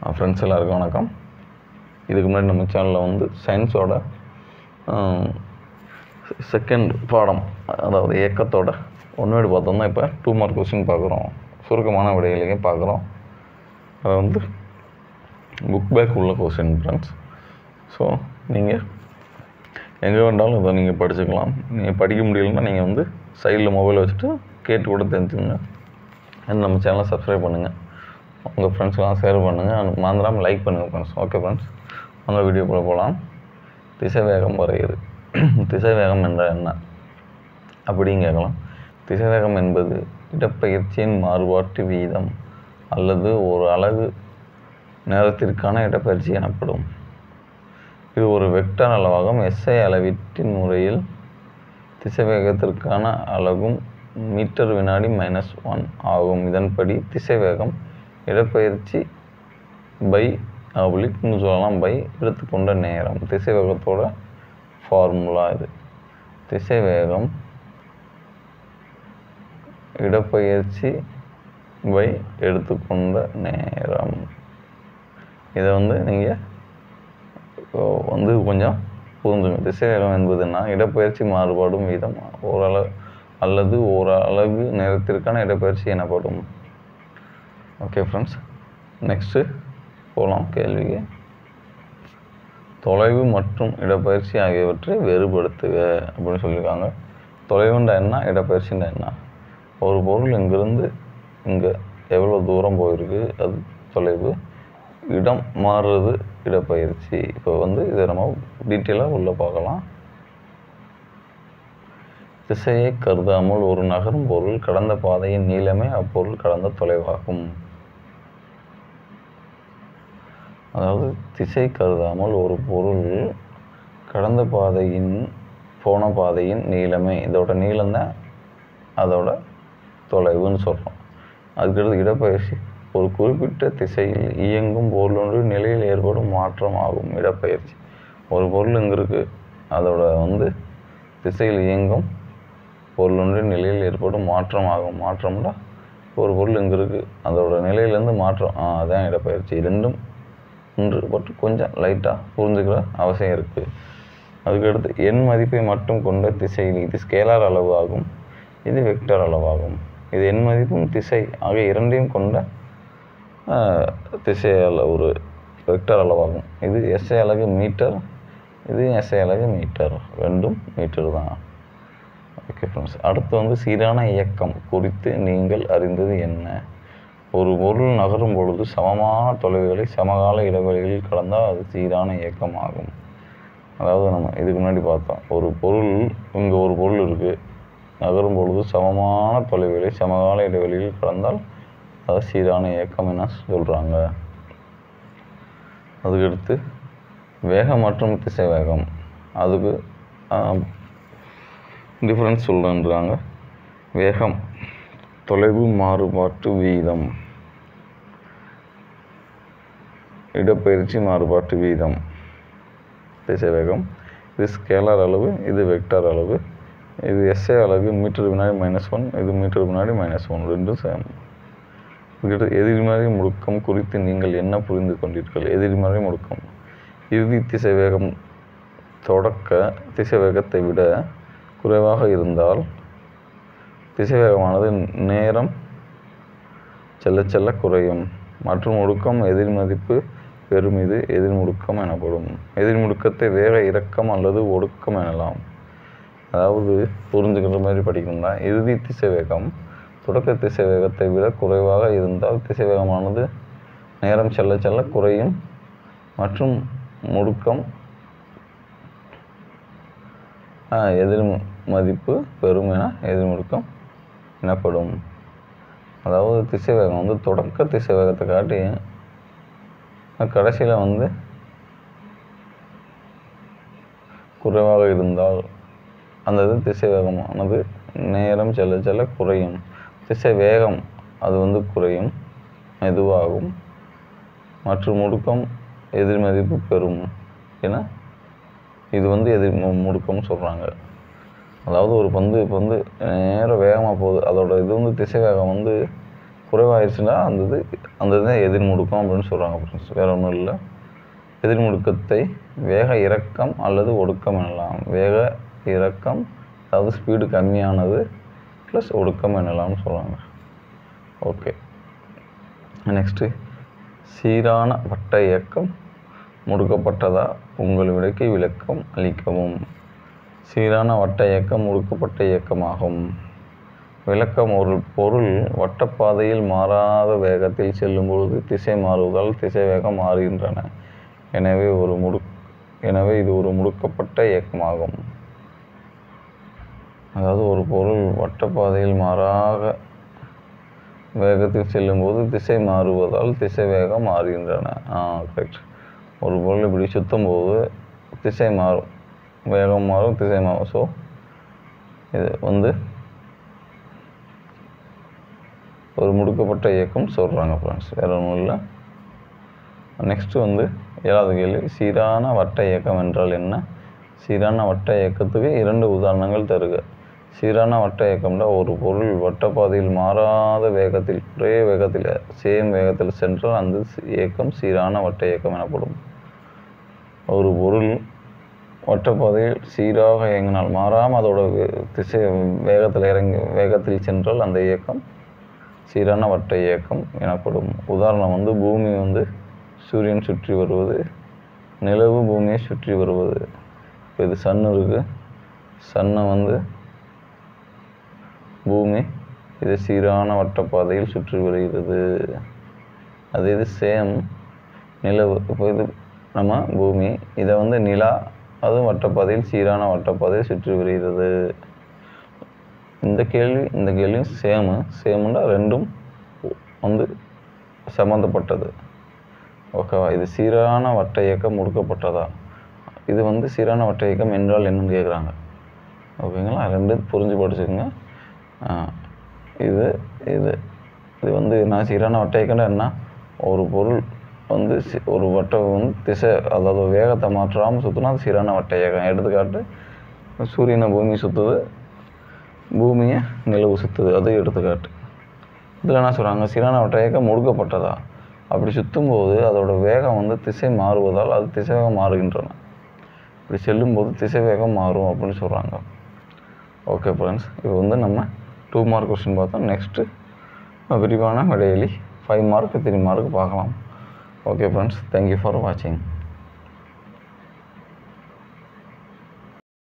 friends எல்லாருக்கும் வணக்கம் இதுக்கு முன்னாடி நம்ம சேனலில் வந்து சயின்ஸோட செகண்ட் பாடம் அதாவது இயக்கத்தோட ஒன்று வீடு பார்த்தோம்னா இப்போ டூ மார்க் கொஸ்டின் பார்க்குறோம் சுருக்கமான விடைகளையும் பார்க்குறோம் அது வந்து புக் பேக் உள்ள கொஸ்டின் ஃப்ரெண்ட்ஸ் ஸோ நீங்கள் எங்கே வேண்டாலும் இதை நீங்கள் படிச்சுக்கலாம் நீங்கள் படிக்க முடியலன்னா நீங்கள் வந்து சைடில் மொபைல் வச்சுட்டு கேட்டு கூட தெரிஞ்சுக்கோங்க அண்ட் நம்ம சேனலை சப்ஸ்கிரைப் பண்ணுங்கள் உங்கள் ஃப்ரெண்ட்ஸ்க்கெலாம் ஷேர் பண்ணுங்கள் அண்ட் மறந்துடாமல் லைக் பண்ணுங்கள் ஃப்ரெண்ட்ஸ் ஓகே ஃப்ரெண்ட்ஸ் அந்த வீடியோக்குள்ளே போகலாம் திசை வேகம் வரையுது திசை வேகம் என்றால் என்ன அப்படின்னு கேட்கலாம் திசை வேகம் என்பது இடப்பெயர்ச்சியின் மாறுபாட்டு வீதம் அல்லது ஒரு அலகு நேரத்திற்கான இடப்பெயர்ச்சி எனப்படும் இது ஒரு வெக்டார் அளவாகும் எஸ்ஐ அளவீட்டின் முறையில் திசைவேகத்திற்கான அலகும் மீட்டர் வினாடி மைனஸ் ஒன் ஆகும் இதன்படி திசைவேகம் இடப்பெயர்ச்சி பை அப்ளிக்னு சொல்லலாம் பை எடுத்துக்கொண்ட நேரம் திசைவேகத்தோட ஃபார்முலா இது திசைவேகம் இடப்பெயர்ச்சி பை எடுத்துக்கொண்ட நேரம் இதை வந்து நீங்கள் வந்து கொஞ்சம் புரிஞ்சுங்க திசைவேகம் என்பதுன்னா இடப்பெயர்ச்சி மாறுபாடும் வீதம் ஓரளவு அல்லது ஒரு அலகு நேரத்திற்கான இடப்பெயர்ச்சி எனப்படும் ஓகே ஃப்ரெண்ட்ஸ் நெக்ஸ்ட்டு போகலாம் கேள்விக்கு தொலைவு மற்றும் இடப்பெயர்ச்சி ஆகியவற்றை வேறுபடுத்துக அப்படின்னு சொல்லியிருக்காங்க தொலைவுண்டா என்ன இடப்பெயர்ச்சிண்டா என்ன ஒரு பொருள் இங்கிருந்து இங்கே எவ்வளோ தூரம் போயிருக்கு அது தொலைவு இடம் மாறுறது இடப்பெயர்ச்சி இப்போ வந்து இதை நம்ம டீட்டெயிலாக உள்ளே பார்க்கலாம் திசையை கருதாமல் ஒரு நகரும் பொருள் கடந்த பாதையின் நீளமே அப்பொருள் கடந்த தொலைவாகும் அதாவது திசை கருதாமல் ஒரு பொருள் கடந்த பாதையின் போன பாதையின் நீளமே இதோட நீளம்தான் அதோட தொலைவுன்னு சொல்கிறோம் அதுக்கடுத்து இடப்பெயர்ச்சி ஒரு குறிப்பிட்ட திசையில் இயங்கும் பொருளொன்று நிலையில் ஏற்படும் மாற்றம் ஆகும் இடப்பெயர்ச்சி ஒரு பொருள் இங்கே இருக்குது அதோட வந்து திசையில் இயங்கும் பொருளொன்று நிலையில் ஏற்படும் மாற்றம் ஆகும் மாற்றம்னா ஒரு பொருள் இங்கே இருக்குது அதோட நிலையிலேருந்து மாற்றம் ஆ அதான் இடப்பெயர்ச்சி ரெண்டும் ஒன்று பட் கொஞ்சம் லைட்டாக புரிஞ்சுக்கிற அவசியம் இருக்குது அதுக்கடுத்து எண் மதிப்பை மட்டும் கொண்ட திசையில் இது ஸ்கேலார் அளவு ஆகும் இது வெக்டர் அளவாகும் இது எண் மதிப்பும் திசை ஆகிய இரண்டையும் கொண்ட திசை ஒரு வெக்டர் அளவாகும் இது எஸ்ஐ அலகு மீட்டர் இது எஸ்ஐ அலகு மீட்டர் ரெண்டும் மீட்டர் தான் ஓகே ஃப்ரெண்ட்ஸ் அடுத்து வந்து சீரான இயக்கம் குறித்து நீங்கள் அறிந்தது என்ன ஒரு பொருள் நகரும் பொழுது சமமான தொலைவுகளை சமகால இடைவெளிகளில் கடந்தால் அது சீரான இயக்கம் ஆகும் அதாவது நம்ம இதுக்கு முன்னாடி பார்த்தோம் ஒரு பொருள் இங்கே ஒரு பொருள் இருக்குது நகரும் பொழுது சமமான தொலைவுகளை சமகால இடைவெளியில் கடந்தால் அது சீரான இயக்கம் என சொல்கிறாங்க அதுக்கடுத்து வேகம் மற்றும் திசை வேகம் அதுக்கு டிஃப்ரென்ஸ் சொல்கிறேன்றாங்க வேகம் தொலைவு மாறுபாட்டு வீதம் இடப்பெயர்ச்சி மாறுபாட்டு வீதம் திசை வேகம் இது ஸ்கேலார் அளவு இது வெக்டார் அளவு இது எஸ்ஏ அளவு மீட்டர் வினாடி மைனஸ் ஒன் இது மீட்டர் வினாடி மைனஸ் ஒன் ரெண்டும் சேம் எதிர்மறை முடுக்கம் குறித்து நீங்கள் என்ன புரிந்து கொண்டீர்கள் எதிர்மறை முடுக்கம் இறுதி திசை வேகம் தொடக்க திசை வேகத்தை விட குறைவாக இருந்தால் திசைவேகமானது நேரம் செல்ல செல்ல குறையும் மற்றும் முடுக்கம் எதிர்மதிப்பு பெறும் இது எதிர்முடுக்கம் எனப்படும் எதிர்முடுக்கத்தை வேக இறக்கம் அல்லது ஒடுக்கம் எனலாம் அதாவது புரிஞ்சுக்கிற மாதிரி படிக்கணும்னா இறுதி திசைவேகம் தொடக்க திசை வேகத்தை விட குறைவாக இருந்தால் திசைவேகமானது நேரம் செல்ல செல்ல குறையும் மற்றும் முடுக்கம் எதிர் மதிப்பு பெறும் என எதிர்முடுக்கம் எனப்படும் அதாவது திசை வேகம் வந்து தொடக்க திசை வேகத்தை காட்டி கடைசியில் வந்து குறைவாக இருந்தால் அந்த இது திசை வேகமானது நேரம் செல்ல செல்ல குறையும் திசை வேகம் அது வந்து குறையும் மெதுவாகும் மற்றும் முடுக்கம் எதிர்மதிப்பு பெறும் என இது வந்து எதிர் முடுக்கம்னு சொல்கிறாங்க அதாவது ஒரு பந்து இப்போ வந்து நேரம் வேகமாக போகுது அதோட இது வந்து திசை வேகம் வந்து குறைவாயிருச்சுன்னா அந்த இது அந்த இது எதிர் முடுக்கம் அப்படின்னு சொல்கிறாங்க ஃப்ரெண்ட்ஸ் வேறு ஒன்றும் இல்லை எதிர் முடுக்கத்தை வேக இறக்கம் அல்லது ஒடுக்கம் எனலாம் வேக இறக்கம் அதாவது ஸ்பீடு கம்மியானது ப்ளஸ் ஒடுக்கம் எனலாம்னு சொல்கிறாங்க ஓகே நெக்ஸ்ட்டு சீரான வட்ட இயக்கம் முடுக்கப்பட்டதா உங்கள் விடைக்கு விளக்கம் அளிக்கவும் சீரான வட்ட இயக்கம் முடுக்கப்பட்ட இயக்கமாகும் விளக்கம் ஒரு பொருள் வட்டப்பாதையில் மாறாத வேகத்தில் செல்லும் பொழுது திசை மாறுவதால் திசை வேகம் மாறுகின்றன எனவே ஒரு முடு எனவே இது ஒரு முடுக்கப்பட்ட இயக்கமாகும் அதாவது ஒரு பொருள் வட்டப்பாதையில் மாறாக வேகத்தில் செல்லும்போது திசை மாறுவதால் திசை வேகம் மாறுகின்றன ஆ கரெக்ட் ஒரு பொருள் இப்படி சுற்றும் போது திசை மாறும் வேகம் மாறும் திசை மாறும் ஸோ இது வந்து ஒரு முடுக்கப்பட்ட இயக்கம் சொல்கிறாங்க ஃப்ரெண்ட்ஸ் வேறு ஒன்றும் இல்லை நெக்ஸ்ட்டு வந்து ஏழாவது கேள்வி சீரான வட்ட இயக்கம் என்றால் என்ன சீரான வட்ட இயக்கத்துக்கு இரண்டு உதாரணங்கள் தருக சீரான வட்ட இயக்கம்னா ஒரு பொருள் வட்டப்பாதையில் மாறாத வேகத்தில் ஒரே வேகத்தில் சேம் வேகத்தில் சென்றால் அந்த இயக்கம் சீரான வட்ட இயக்கம் எனப்படும் ஒரு பொருள் வட்டப்பாதையில் சீராக இயங்கினால் மாறாமல் அதோட திசை வேகத்தில் இறங்கி வேகத்தில் சென்றால் அந்த இயக்கம் சீரான வட்ட இயக்கம் எனப்படும் உதாரணம் வந்து பூமி வந்து சூரியன் சுற்றி வருவது நிலவு பூமியை சுற்றி வருவது இப்போ இது சன் இருக்குது சன்னை வந்து பூமி இது சீரான வட்டப்பாதையில் சுற்றி வருகிறது அது இது சேம் நிலவு இப்போ இது நம்ம பூமி இதை வந்து நிலா அதுவும் வட்டப்பாதையில் சீரான வட்டப்பாதையில் சுற்றி வருகிறது இந்த கேள்வி இந்த கேள்வியும் சேமு சேமுன்னா ரெண்டும் வந்து சம்மந்தப்பட்டது ஓகேவா இது சீரான வட்ட இயக்கம் முடுக்கப்பட்டதா இது வந்து சீரான வட்ட இயக்கம் என்றால் என்னன்னு கேட்குறாங்க ஓகேங்களா ரெண்டு புரிஞ்சு படிச்சுக்கோங்க இது இது இது வந்து நான் சீரான வட்ட இயக்கம்னா என்ன ஒரு பொருள் வந்து சி- ஒரு வட்டம் வந்து திசை அதாவது வேகத்தை மாற்றாமல் சுற்றினா அது சீரான வட்ட இயக்கம் எடுத்துக்காட்டு சூரியனை பூமி சுற்றுது பூமியை நிலவு சுற்றுது அது எடுத்துக்காட்டு இதில் என்ன சொல்கிறாங்க சீரான வட்ட இயக்கம் முடுக்கப்பட்டதா அப்படி சுற்றும்போது அதோட வேகம் வந்து திசை மாறுவதால் அது திசை வேகம் மாறுகின்றன இப்படி செல்லும்போது திசை வேகம் மாறும் அப்படின்னு சொல்கிறாங்க ஓகே ஃப்ரெண்ட்ஸ் இப்போ வந்து நம்ம டூ மார்க் கொஸ்டின் பார்த்தோம் நெக்ஸ்ட்டு விரிவான விடையலி ஃபைவ் மார்க் த்ரீ மார்க் பார்க்கலாம் ஓகே ஃப்ரெண்ட்ஸ் தேங்க்யூ ஃபார் வாட்சிங்